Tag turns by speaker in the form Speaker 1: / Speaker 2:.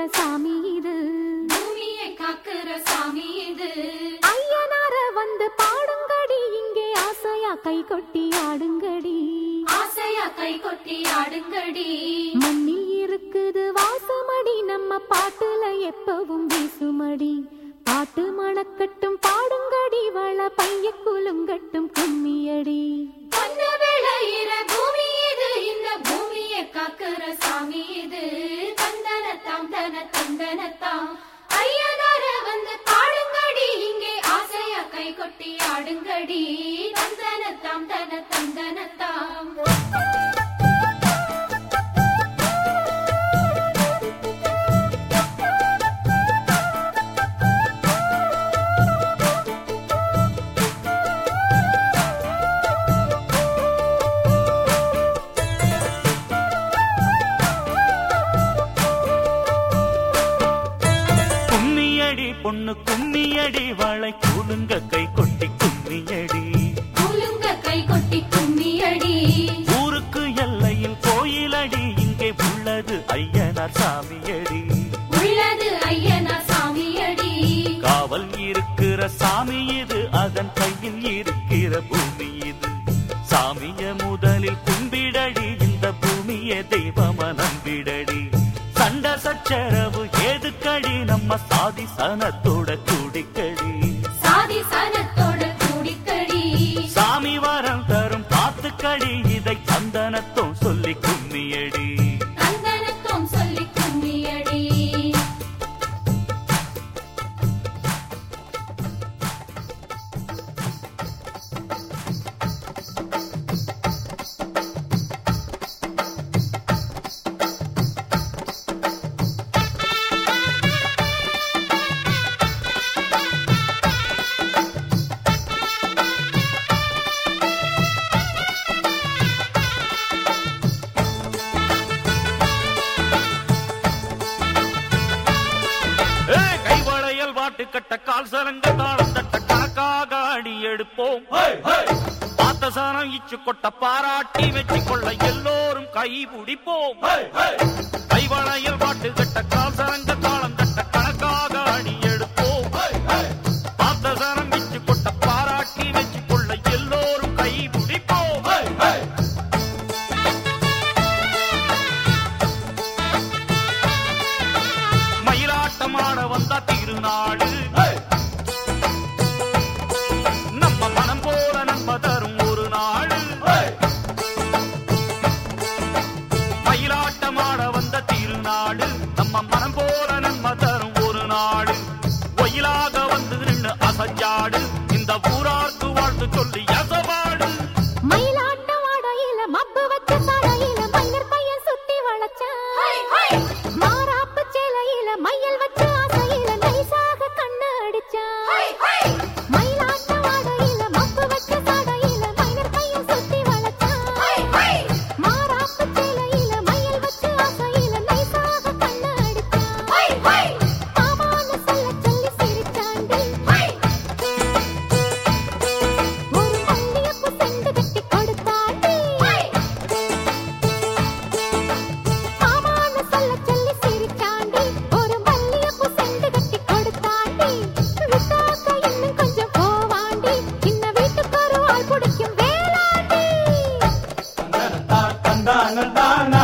Speaker 1: சாமி இது
Speaker 2: பூமியை காக்குற சாமி இது
Speaker 1: ஐயனார வந்து பாடுங்கடி இங்கே ஆசையா கை கொட்டி ஆடுங்கடி
Speaker 2: ஆசையா கை கொட்டி ஆடுங்கடி
Speaker 1: மண்ணில் இருக்குது வாசமடி நம்ம பாட்டுல எப்பவும் வீசுமடி பாட்டு மணக்கட்டும் பாடுங்கடி வள பைய குலுங்கட்டும் கும்மியடி
Speaker 2: பொன்ன விளையிற பூமி இது இந்த பூமியை காக்குற சாமி இது தந்தனத்தாம் தன தந்தனத்தாம் ஐயனார வந்து பாடுங்கடி இங்கே ஆசையா கை கொட்டி ஆடுங்கடி தந்தனத்தாம் தன தந்தனத்தாம்
Speaker 3: கும்மியடி பொண்ணு கும்மியடி வாழை கூலுங்க கை கொட்டி கும்மியடி
Speaker 2: குலுங்க கை கொட்டி கும்மியடி
Speaker 3: ஊருக்கு எல்லையில் கோயிலடி இங்கே உள்ளது ஐயனார் சாமியடி
Speaker 2: உள்ளது ஐயனா சாமியடி
Speaker 3: காவல் இருக்கிற சாமி இது அதன் கையில் இருக்கிற பூமி இது சாமிய முதலில் கும்பிடடி இந்த பூமிய தெய்வம நம்பிடடி சண்ட சச்சரவு ஏதுக்கடி நம்ம சாதி சனத்தோட கூடிக்கடி
Speaker 2: சாதி சனத்தோட கூடிக்கடி
Speaker 3: சாமி வரம் தரும் பாத்துக்கடி இதை சந்தனத்தும் சொல்லி கும்மியடி
Speaker 2: தந்தனத்தும் சொல்லி கும்மியடி
Speaker 3: ஏய், கைவளையல் வாட்டு கட்ட கால் சலங்க தாளம் தட்ட கணக்காக அடி எடுப்போம் பார்த்த சாரம் இச்சு கொட்ட பாராட்டி வச்சு கொள்ள எல்லோரும் கை பிடிப்போம் கைவளையல் வாட்டு கட்ட கால் சலங்க தாளம் தட்ட கணக்காக அடி எடுப்போம் பார்த்த சாரம் இச்சு கொட்ட பாராட்டி வச்சு கொள்ள எல்லோரும் கை பிடிப்போம் மயிலாட்டமாட வந்தா திருநாடு நம்ம மனம் போல நன்ம தரும் ஒரு நாடு மயிலாட்டமாட வந்த திருநாடு நம்ம மனம் போல நன்ம தரும் ஒரு நாடு ஒயிலாக வந்து நின்று அசஞ்சாடு இந்த ஊரார்க்கு வாழ்த்து சொல்லி அசவாடு
Speaker 1: மயிலாட்ட வாடையில மப்பு வச்ச சடையில மயிலர் பையன் சுத்தி வளைச்சான் மாறாப்பு சேலையில மையல் வச்ச ஆசையில நைசாக கண்ணு அடிச்சான் மயிலாட்ட வாடையில மப்பு வச்ச சடையில மயிலர் பையன் சுத்தி வளைச்சான் மாறாப்பு சேலையில மையல் வச்ச ஆசையில நைசாக கண்ணு அடிச்சான் மாமான்னு சொல்ல சொல்லி சிரிச்சாண்டி ஒரு மல்லியப்பூ செண்டு கட்டி கொடுத்தாண்டி மாமான்னு சொல்ல சொல்லி சிரிச்சாண்டி ஒரு மல்லியப்பூ செண்டு கட்டி கொடுத்தாண்டி விட்டாக்க இன்னும் கொஞ்சம் போவாண்டி சின்ன வீட்டுக்கு ஒரு ஆள் பிடிக்கும் வேளாண்டி
Speaker 4: தந்தான